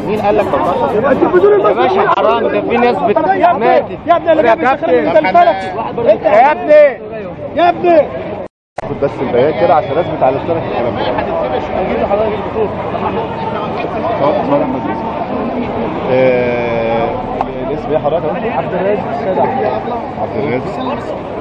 مين قال لك طلعها؟ انت بدون يا باشا حرام ده في ناس بت- ماتت يا ابني انا جايب الشيخ انت الفلكي يا ابني يا ابني خد بس البيان كده عشان اثبت على لسانك الكلام ده اتفضل، اتفضل يا أحمد يوسف. آه، الاسم ايه حضرتك؟ عبد الرازق السيد عبد عبد الرازق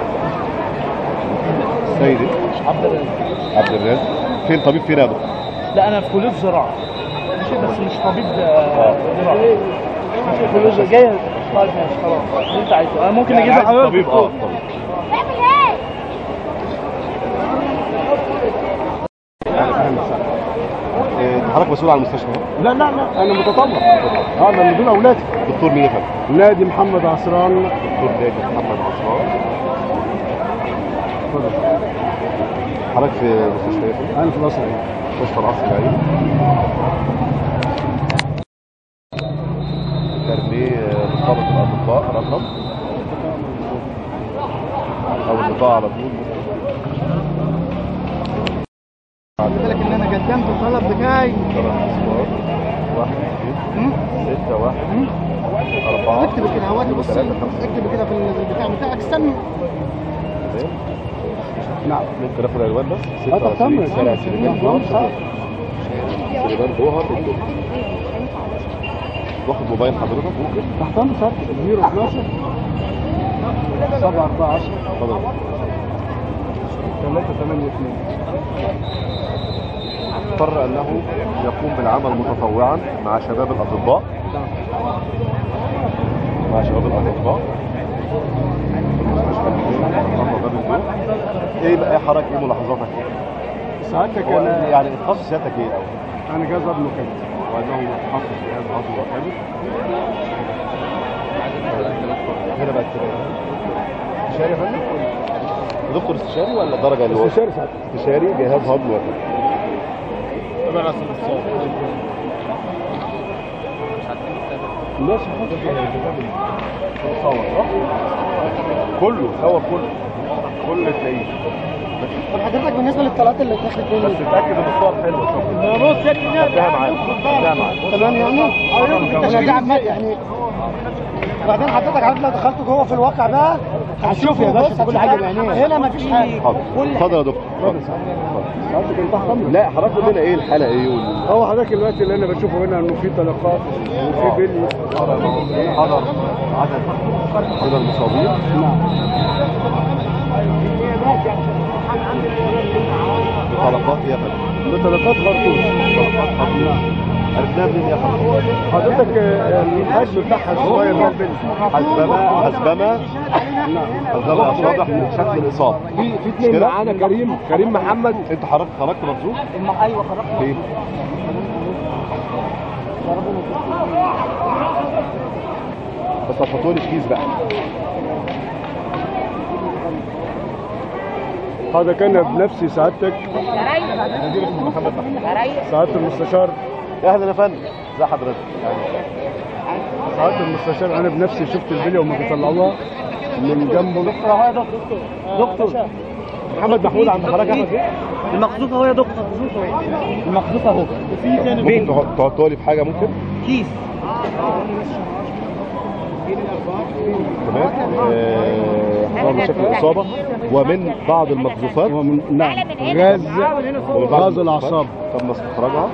السيد إيه؟ عبد الرازق عبد الرازق فين طبيب فين يا دكتور؟ لا انا في كليه زراعه ماشي بس مش طبيب آه، زراعه ماشي كليه جاي طيب ماشي خلاص اللي انت عايزه انا ممكن يعني اجيب عايز لحضرتك طبيب اه دكتور. طبيب آه، انت حضرتك مسؤول عن المستشفى أهو. لا لا لا انا متطوع اه انا من دون اولادي دكتور مين يا فندم؟ نادي محمد عصران دكتور ناجي محمد عصام حضرتك في مستشفى ايه؟ فندم؟ انا في مصر مستشفى القصر العيني كارنيه آه، نقابة الأطباء رقم أو البطاقة على طول بالك ان انا قدمت الطلب بتاعي ثلاث أصفار واحد اثنين ستة واحد أربعة اكتب كده هواتي بص ثلاثة خمسة اكتب كده في البتاع بتاعك استنى تمام نعم ممكن آخد العنوان بس اه طب 26 كمل شارع سليمان جوهر سليمان جوهر الدكتور واخد موبايل حضرتك ممكن تحت امر سعادتك 012 7 14 اتفضل 3 8 2 اضطر انه يقوم بالعمل متطوعا مع شباب الاطباء مع شباب الاطباء في المستشفى الجديدة، مرة باب الدور. ايه بقى ايه حضرتك ايه ملاحظاتك؟ سعادتك هو انا يعني تخصص سيادتك ايه الاول؟ انا جاز ابن كده وانه متخصص في جهاز هضم وكبد هنا بقى استشاري يا فندم؟ دكتور استشاري ولا درجه اللي هو استشاري سعادتك استشاري جهاز هضم وكبد ماشي صور صح؟ كله صور كله كله تلاقيه طب حضرتك بالنسبه للطلعات اللي اتاخدت بس مني اتاكد ان الصور حلوه شوف بص يا ابني خدها معاك خدها معاك تمام يعني انا دي عمال يعني وبعدين حضرتك عارف لو دخلت جوه في الواقع بقى هتشوف يا باشا كل حاجه بعينيها هنا مفيش حاجه حاضر اتفضل يا دكتور اتفضل. سعادتك انت تحت امر لا حضرتك قول لنا ايه الحاله ايه وال- هو حضرتك دلوقتي اللي انا بشوفه هنا انه في طلقات وفي بلي حضر عدد من المصابين نعم طلقات يا فندم بطلقات خرطوش طلقات خطيره عرفناها منين يا فندم؟ حضرتك آه، الحجم بتاعها صغير من البلي حسبما حسبما حسبما واضح من شكل الاصابه في في اثنين كده؟ معانا كريم كريم محمد انت حضرتك خرجت مبسوط؟ ايوه خرجت فين؟ بس هتحطوا لي كيس بقى هذا كان بنفسي سعادتك محمد محمود سعادة المستشار اهلا يا فندم ازي حضرتك سعادة المستشار انا بنفسي شفت الفيديو وما بيطلعوها من جنبه دكتور محمد محمود عند حضرتك احمد ايه؟ المخزوق اهو يا دكتور المخزوق اهو ممكن تقعد- تقعدوا لي في حاجه ممكن؟ كيس تمام آه، هو من شكل الاصابه ومن بعض المقذوفات ومن نعم غاز ومن بعض غاز المقذوفات الاعصاب تم استخراجها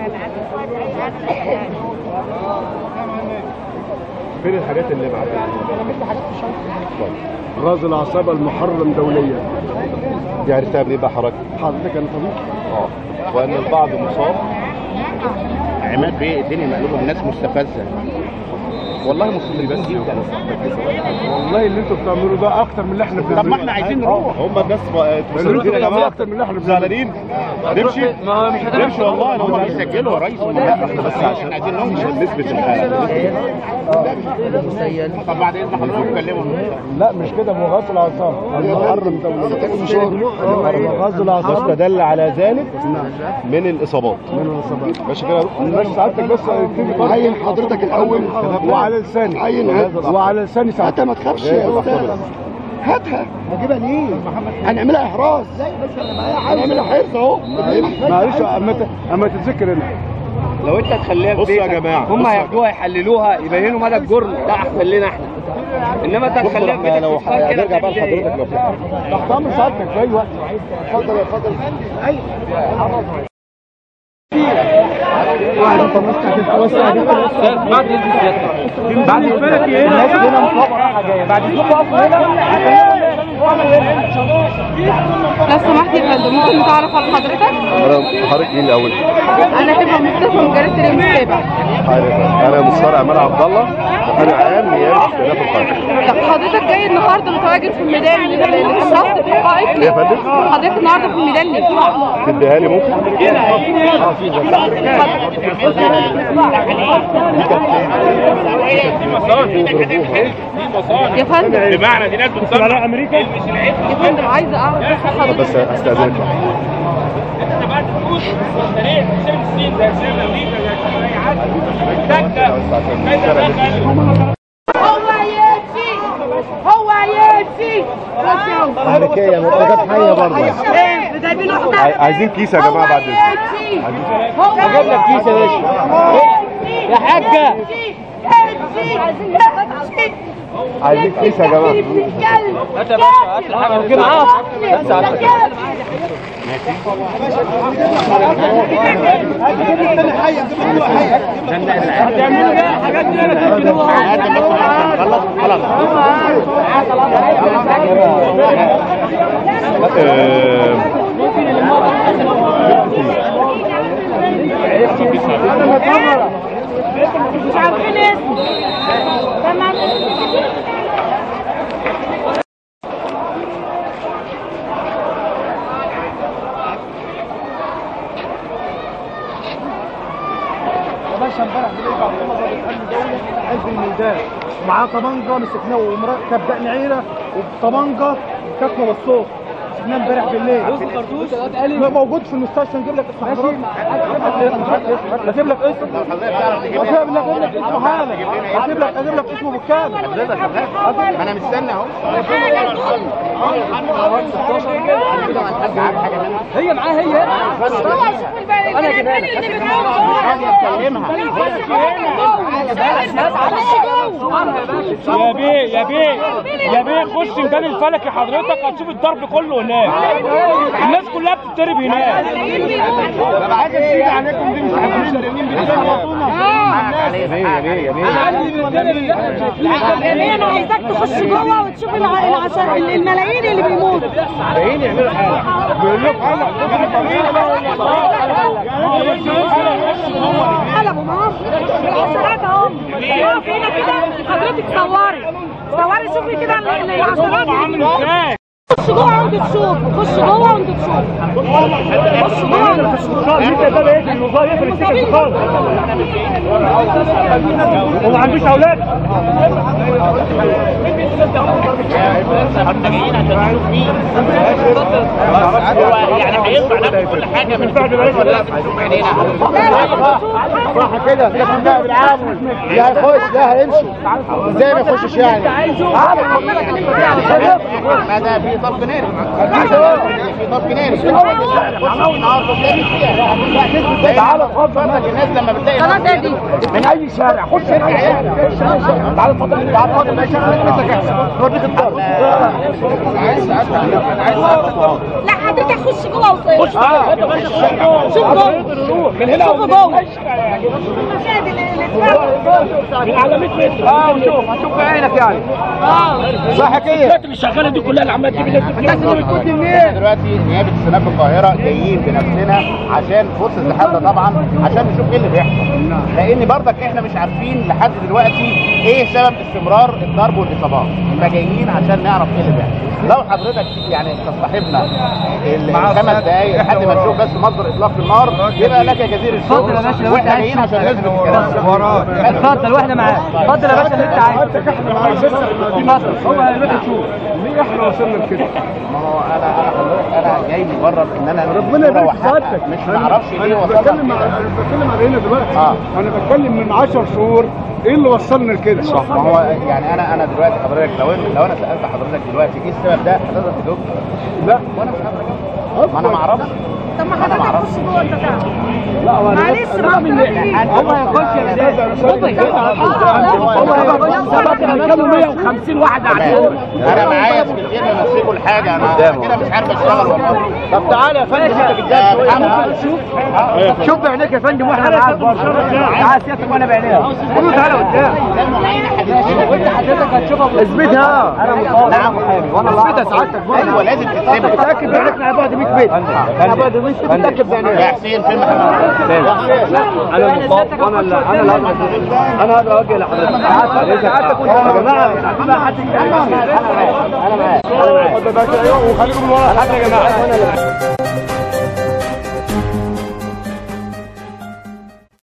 فين الحاجات اللي معاك؟ طيب غاز الاعصاب المحرم دوليا دي عرفتها منين بقى حضرتك؟ حضرتك انا طبيب اه وان البعض مصاب عماد بيه الدنيا مقلوبه الناس مستفزه والله مستفزين جدا والله اللي انتوا بتعملوه ده اكتر من اللي احنا بنعمله طب ما احنا عايزين نروح هم الناس اللي مستفزين يا انتوا جماعه اكتر من اللي احنا بنعمله زعلانين نمشي نمشي والله لو هم هم بيسجلوا يا ريس لا احنا بس عشان عشان نثبت الحاله طب بعد اذن حضرتك كلمهم لا مش كده هو غاز الاعصاب المحرم دوليا غاز الاعصاب واستدل على ذلك من الاصابات من الاصابات ماشي كده يا دكتور؟ بس سعادتك بس تكتب عين حضرتك الاول وعلى لساني عين هات وعلى لساني انت سعادتك ما تخافش يا استاذ هاتها هجيبها ليه؟ هنعملها احراز هنعملها حرز اهو معلش اما ت- اما تتذكر هنا لو انت تخليها في بصوا يا بيتك، جماعة، هم بصوا يا هياخدوها يحللوها يبينوا مدى الجرم ده احسن لنا احنا انما انت بصوا تخليها في احنا بيتك لو تشتغل كده هنرجع بقى تعمل إيه؟ لحضرتك لو في حاجه تحت امر سعادتك في اي وقت اتفضل اتفضل بعد الفلك ايه؟ الناس هنا مصابه جايه بعد الفلك اقفوا هنا لو سمحت يا فندم ممكن نتعرف على حضرتك؟ انا حضرتك مين الاول؟ انا هبه مصطفى من جريده اليوم السابع حضرتك انا مستشار عماد عبد الله محامي عام نيابه استئناف القاهره طب حضرتك جاي النهارده متواجد في الميدان للشخص في القائد ايه يا فندم؟ حضرتك النهارده في الميدان ليه؟ تديها لي ممكن؟ اه في يا فندم بمعنى دي ناس بتصنع امريكا يا فندم عايزه اعرف بس طب حضرتك بس استاذنك هو يمشي هو يمشي امريكيه منتجات حيه برضه عاي- عايزين كيس يا جماعه بعد اذنك هو اجيب لك كيس يا باشا يا حاجه عايزين كيس يا جماعه هات يا باشا هات الحاجه اللي معاك آه، مش عارفين اسمه تمام يا باشا امبارح بالليل بعد ما ضابط امن دوله قلب الميدان معاه طبنجه مسكناه ومركب دقن عيره وبطبنجه كاتمه بالصوت مسكناه امبارح بالليل لا، موجود في المستشفى نجيب لك اسم حضرتك اجيب لك اسم اجيب لك اجيب لك اسمه حالا اجيب لك اجيب لك اسمه بالكامل ما انا مستني اهو هي معاه هي انا كده اللي يا بيه يا بيه يا بيه خش ميدان الفلكي حضرتك هتشوف الضرب كله هناك الناس كلها بتضرب هناك حاجه جديده عليكم دي مش عارفين انا عايزاك تخش جوه وتشوف الع- العشر الملايين اللي بيموتوا قلبوا معاهم العشرات اهو اقف هنا كده حضرتك صوري صوري شوفي كده ال- ال- العشرات عامل ازاي خش جوه وانتوا تشوفوا خش جوه وانتوا تشوفوا خش جوه وانتوا تشوفوا وما عندوش اولاد هو يعني هيطلع نفس كل حاجه من صح كده كده في النائب العام لا هيخش لا هيمشي ازاي ما يخشش يعني ما ده في طب ناري في طب ناري تعالى اتفضل الناس لما بتلاقي خلاص يا دي من اي شارع خش هنا اي شارع تعالى اتفضل تعالى اتفضل اي شارع نفسك احسن نوريك الضرب لا حضرتك خش جوه وطير شوف جوه من هنا شوفوا جوه اه وشوف هتشوف بعينك يعني صح كده اللي شغاله دي كلها اللي عماله تجيب الناس الناس اللي بتكون دي منين احنا دلوقتي نيابه السناب القاهره جايين بنفسنا عشان في وسط الزحام ده طبعا عشان نشوف ايه اللي بيحصل لان برضك احنا مش عارفين لحد دلوقتي ايه سبب استمرار الضرب والاصابات فجايين عشان نعرف ايه اللي بيحصل لو حضرتك يعني تصطحبنا الخمس دقايق لحد ما نشوف بس مصدر اطلاق النار يبقى لك جزير الشكر اتفضل يا باشا لو واحنا انت جايين عشان نثبت الكلام وراك اتفضل واحنا معاك اتفضل يا باشا اللي انت عايزه اتفضل هو هيروح يشوف ليه احنا وصلنا لكده؟ ما هو انا انا حضرتك انا جاي مجرد ان انا ربنا يبارك في وأحقق. سعادتك مش معرفش ليه انا وصلنا بتكلم كده. انا بتكلم على هنا دلوقتي آه. انا بتكلم من 10 شهور ايه اللي وصلنا لكده؟ صح ما هو يعني انا انا دلوقتي حضرتك لو لو انا سالت حضرتك دلوقتي ايه السبب ده حضرتك تجاوب لا وانا مش عارف اجاوب ما انا ما اعرفش طب ما أنا حضرتك معرفش. اخش جوه انت تعرف معلش ما هو يخش يا استاذ هو يخش سبب كانوا 150 واحد قاعدين انا معايا سكرتير ممسكه الحاجه انا كده مش عارف اشتغل والله طب تعالى يا فندم انت يا بالذات محمد شوف بعينيك يا فندم واحنا معاك برضه تعال سيادتك وانا بعينيك قولوا تعالى قدام اثبتها انا مصاب نعم. وانا اثبتها سعادتك ايوه لازم تكتبها متاكد بعينيك على بعد 100 متر على بعد 100 متر متاكد يا بعينيك حسين فين محمد انا المصاب وانا اللي انا اللي انا هقدر اوجه لحضرتك سعادتك وانت يا جماعه انا معاك انا معاك انا معاك وخليكم من ورا حد يا جماعه